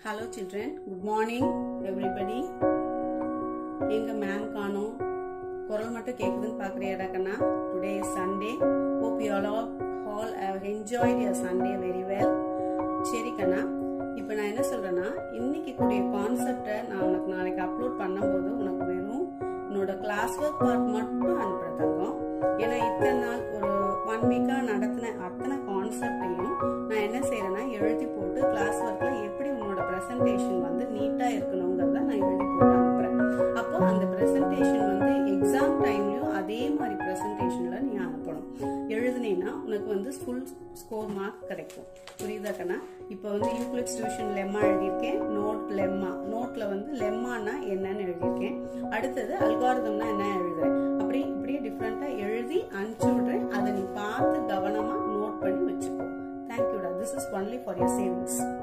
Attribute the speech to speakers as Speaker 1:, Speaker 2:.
Speaker 1: hello children good morning everybody எங்க ma'am காணோம் குரல் மட்டும் கேக்குதுன்னு பாக்குறியாடா கண்ணா today is Sunday hope you all all have enjoyed your Sunday very well சரி கண்ணா இப்போ நான் என்ன சொல்றேன்னா இன்னைக்கு கூடிய கான்செப்டை நான் உனக்கு நாளைக்கு அப்லோட் பண்ணும்போது உனக்கு வெறும் உன்னோட கிளாஸ் ஒர்க் பார்ட் மட்டும் அனுப்புற தங்கம் ஏன்னா இத்தனை நாள் ஒரு ஒன் வீக்கா நடத்தின அத்தனை கான்செப்டையும் நான் என்ன செய்யறேன்னா எழுதி போட்டு கிளாஸ் ஒர்க்ல எப்படி உன்னோட பிரசன்டேஷன் வந்து நீட்டா இருக்கணுங்கிறத நான் எழுதி போட்டு அனுப்புறேன் அப்போ அந்த பிரசன்டேஷன் வந்து எக்ஸாம் டைம்லயும் அதே மாதிரி பிரசன்டேஷன்ல நீ அனுப்பணும் எழுதுனேன்னா உனக்கு வந்து ஃபுல் ஸ்கோர் மார்க் கிடைக்கும் புரியுதா கண்ணா இப்போ வந்து யூக்ளிக்ஸ் டியூஷன் லெம்மா எழுதியிருக்கேன் நோட் லெம்மா நோட்ல வந்து லெம்மானா என்னன்னு எழுதியிருக்கேன் அடுத்தது அல்காரிதம்னா என்ன எழுதுறேன் அப்படி இப்படியே டிஃப்ரெண்டா எழுதி அனுப்பிச்சு விடுறேன் அதை நீ பார்த்து கவனமா நோட் பண்ணி வச்சுக்கோ தேங்க்யூடா this is only for your savings